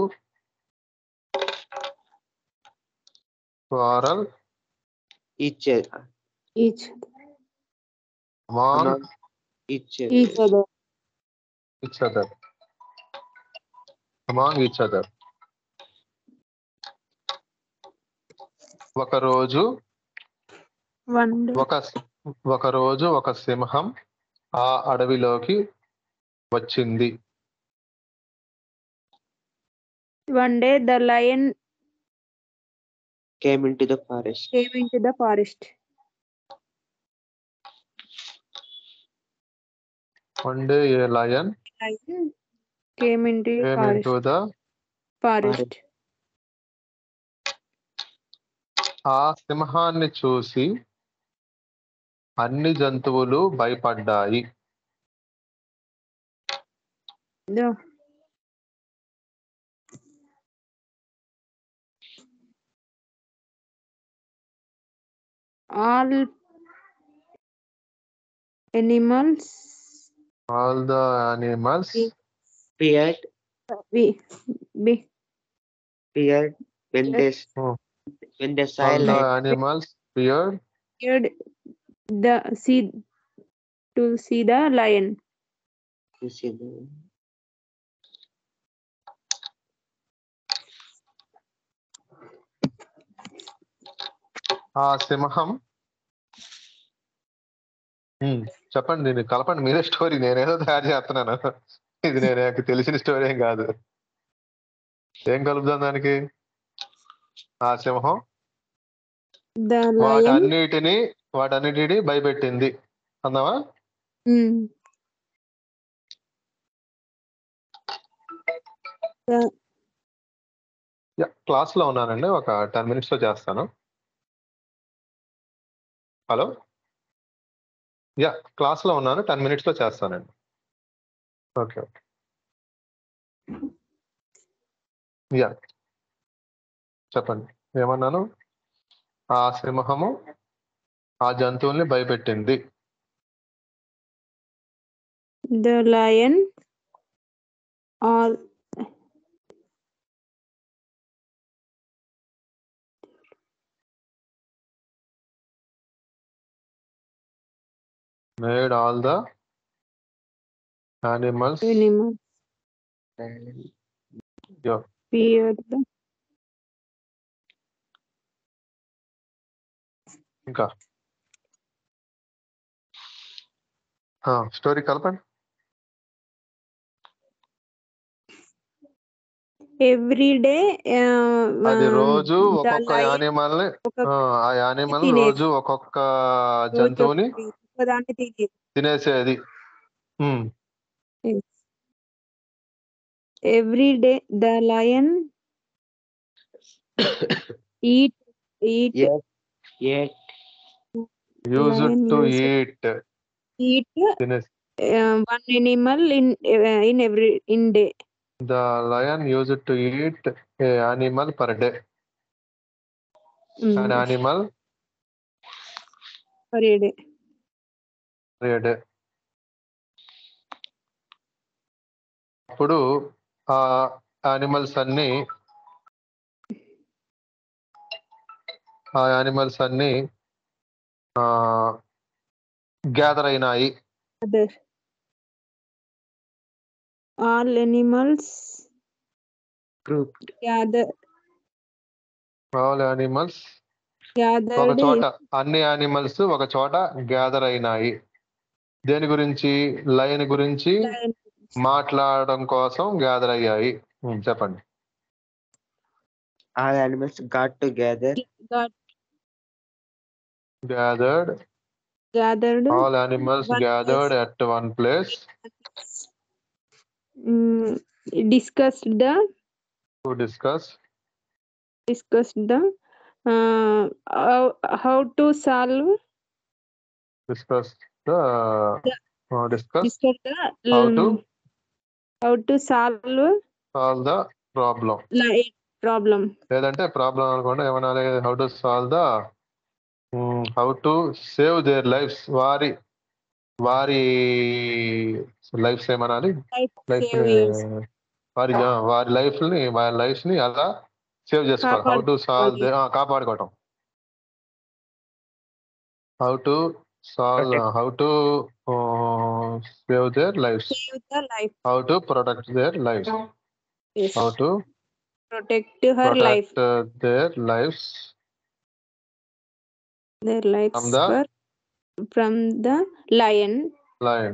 quarrel each other each among among each other each other each other among each other ఒక రోజు one day ఒక ఒక రోజు ఒక సింహం ఆ అడవిలోకి వచ్చింది one day the lion came into the forest came into the forest one day a lion lion came into the came forest into the forest ఆ సింహాన్ని చూసి అన్ని జంతువులు భయపడ్డాయి the all animals all the animals feared we be feared when they Oh. when they saw all the lion animals feared feared the see to see the lion to see the- ఆ సింహం ఉమ్, చెప్పండి దీన్ని కలపండి మీరే story నేనేదో తయారు చేస్తున్నాను ఇది నేను నాకు తెలిసిన స్టోరీ ఏం కాదు ఏం కలుపుదాం దానికి ఆ సింహం the lion వాటన్నిటిని వాటన్నిటిని భయపెట్టింది అందామా mm, the క్లాస్ లో ఉన్నానండి ఒక టెన్ మినిట్స్ లో చేస్తాను హలో యా క్లాస్ లో ఉన్నాను టెన్ మినిట్స్ లో చేస్తానండి ఓకే ఓకే యా చెప్పండి ఏమన్నాను ఆ సింహము ఆ జంతువుల్ని భయపెట్టింది the lion all made all the animals animals feared the ఇంకా స్టోరీ కలపండి every day uh, అది um, రోజు the ఒక్కొక్క lion యానిమల్ ని ఒక ఆ, ఆ యానిమల్ తినేది. రోజు ఒక్కొక్క జంతువుని దాన్ని తినేది తినేసేది ఉమ్, every day the lion eat eat Yes, yet use Lion to use eat eat తినేసి uh, one animal in uh, in every in day the lion use to eat a animal per day Mm, an animal per a day per day అప్పుడు ఆ animals అన్ని ఆ animals అన్ని gather అయినాయి other all animals Group. Gather all animals ఒక gathered చోట అన్ని animals ఒక చోట గ్యాదర్ అయినాయి దేని గురించి లైన్ గురించి మాట్లాడడం కోసం గ్యాదర్ అయ్యాయి ఉమ్, చెప్పండి All animals got together. Gathered gathered all animals One gathered at one place discussed the to discuss discussed the uh, how, how to solve discuss discuss discuss the How to? um, how to solve solve the problem light problem లేదంటే problem అనుకోండి ఏమనాలి how to solve the how to save their lifes వారి వారి lifes ఏమనాలి life life save yes. వారి ఆ, వారి life ని వారి లైఫ్ ని అలా సేవ్ చేసుకోవాలి హౌ టు సాల్వ్ కాపాడుకోవటం how to solve Protect. How to save their life save the life how to protect their life yes. How to protect her life protect their lifes their lives From the- for, from the lion line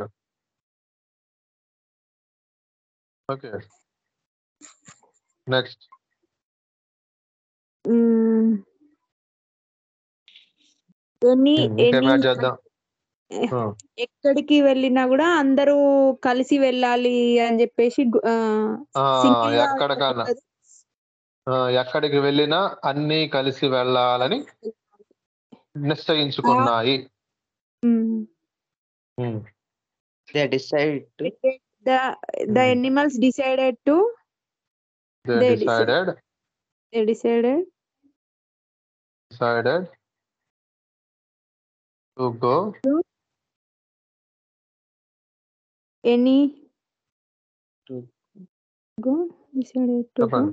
okay next mm, any ఇంకేం any add చేద్దాం Hmm. ఎక్కడికి వెళ్ళినా కూడా అందరూ కలిసి వెళ్ళాలి అని చెప్పేసి గు- ఆ, ఆ, single గా ఎక్కడికన్నా వెళ్ళకూడదు. ఆ, ఎక్కడికి వెళ్ళినా అన్ని కలిసి వెళ్ళాలని నిశ్చయించుకున్నాయి Mm. Um, They decide to the the Hmm. animals decided to they They decided they decided decided to go any to go decided to go చెప్పండి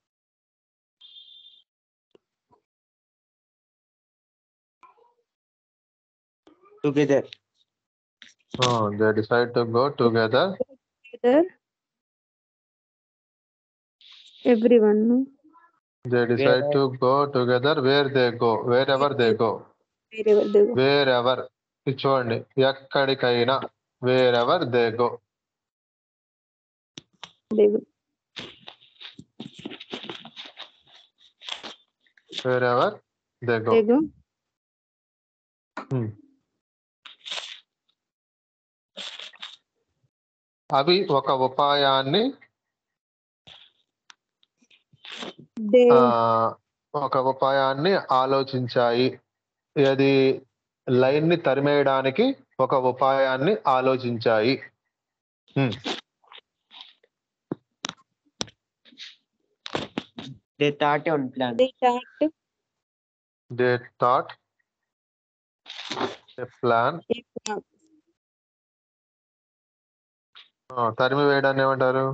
together. Oh, they decide to go together together everyone no? they decide to go together where they go wherever they go wherever they go wherever ఇది చూడండి ఎక్కడికైనా wherever they go they go wherever they go they go అవి ఒక ఉపాయాన్ని they ఆ, ఒక ఉపాయాన్ని ఆలోచించాయి అది లైన్ ని తరిమేయడానికి ఒక ఉపాయాన్ని ఆలోచించాయి హ్మ్. They thought on plan. they thought they thought plan a plan. తరిమి వేయడాన్ని ఏమంటారు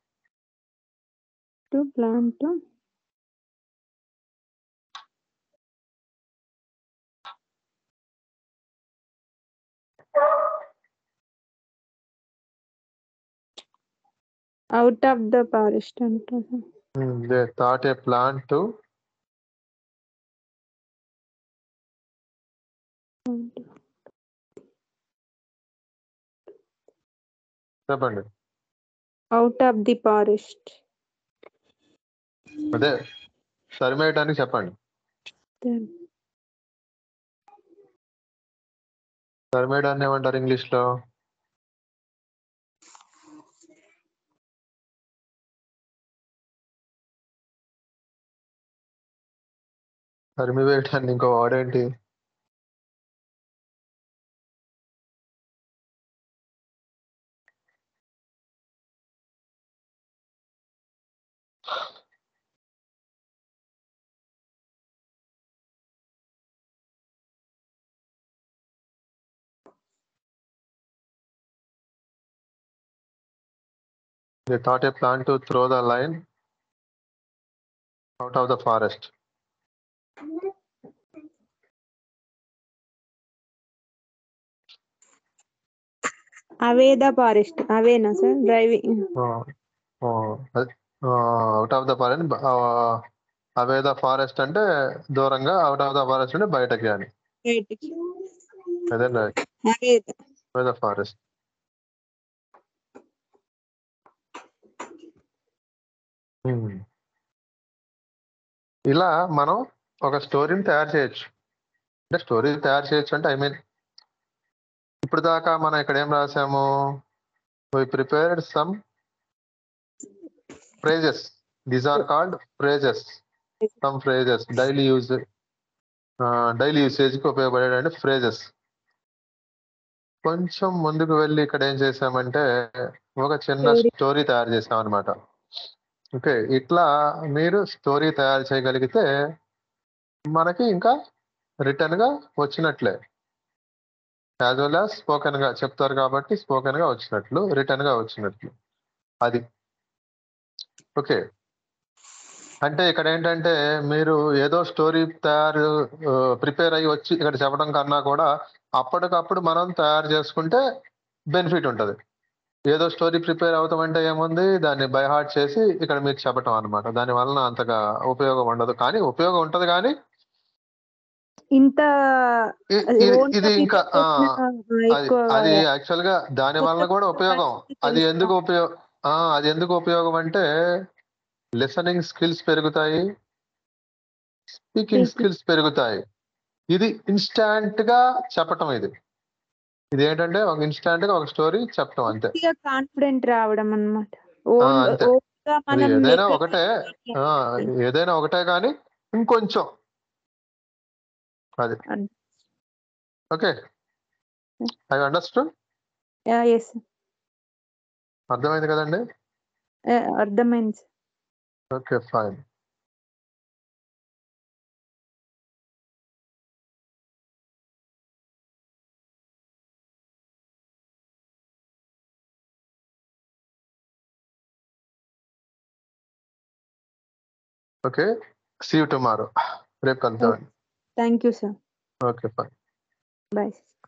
to plan to out of the forest అంటారు they thought a plan to చెప్పండి అవుట్ ఆఫ్ ది ఫారెస్ట్ అదే తరిమేయడానికి చెప్పండి తరిమేయడాన్ని ఏమంటారు ఇంగ్లీష్ లో తరిమి వేయడాన్ని ఇంకో వాడేంటి They thought a plan to throw the line out of the forest అవేదా ఫారెస్ట్ అవేనా sir driving out of the forest away the forest అంటే దూరంగా అవుట్ ఆఫ్ ద ఫారెస్ట్ అంటే బయటకి అని బయటికి అదే అవేద అవే ద ఫారెస్ట్ ఇలా మనం ఒక స్టోరీని తయారు చేయొచ్చు అంటే స్టోరీ తయారు చేయొచ్చు అంటే ఐ మీన్ ఇప్పుడు దాకా మనం ఇక్కడ ఏం రాసాము we prepared some phrases these are called phrases some phrases daily use daily usage కి ఉపయోగపడే ఫ్రేజెస్ కొంచెం ముందుకు వెళ్ళి ఇక్కడ ఏం చేసామంటే ఒక చిన్న Story. స్టోరీ తయారు చేసాం అనమాట ఓకే ఇట్లా మీరు స్టోరీ తయారు చేయగలిగితే మనకి ఇంకా రిటర్న్ గా వచ్చినట్లే యాజ్ వెల్ యాజ్ స్పోకెన్ గా చెప్తారు కాబట్టి స్పోకెన్ గా వచ్చినట్లు రిటర్న్ గా వచ్చినట్లు అది ఓకే అంటే ఇక్కడ ఏంటంటే మీరు ఏదో స్టోరీ తయారు ప్రిపేర్ అయ్యి వచ్చి ఇక్కడ చెప్పడం కన్నా కూడా అప్పటికప్పుడు మనం తయారు చేసుకుంటే బెనిఫిట్ ఉంటుంది ఏదో స్టోరీ ప్రిపేర్ అవుతామంటే ఏముంది దాన్ని బై హార్ట్ చేసి ఇక్కడ మీకు చెప్పటం అనమాట దాని వలన అంతగా ఉపయోగం ఉండదు కానీ ఉపయోగం ఉంటది కానీ ఇంత ఇ- అది ఇది- own ఇది గా ఇంకా prepare ఆ, చేసిన అది ఎక్కువ అది యాక్చువల్ గా దాని వలన కూడా ఉపయోగం అది తెలుసు. ఎందుకు ఉపయోగం అది ఎందుకు ఉపయోగం అంటే లిసనింగ్ స్కిల్స్ పెరుగుతాయి స్పీకింగ్ Speaking. స్కిల్స్ పెరుగుతాయి ఇది ఇన్స్టాంట్ గా చెప్పటం ఇది ఇది ఏంటంటే ఒక ఇన్స్టాంట్ గా ఒక స్టోరీ చెప్పటం అంతే పూర్తిగా కాన్ఫిడెంట్ రావడం అన్నమాట ఆ, ఓన్ అంతే. ఓన్ గా అది మనం ఏదైనా letter ఒకటే రాయాలి. ఆ, ఏదైనా ఒకటే కానీ ఇంకొంచెం అది అన్- okay I understood Yeah, yes. అర్థమైంది కదండి Yeah, అర్థమైంది sir. Okay fine okay see you tomorrow రేపు కలుద్దాం thank you sir okay fine bye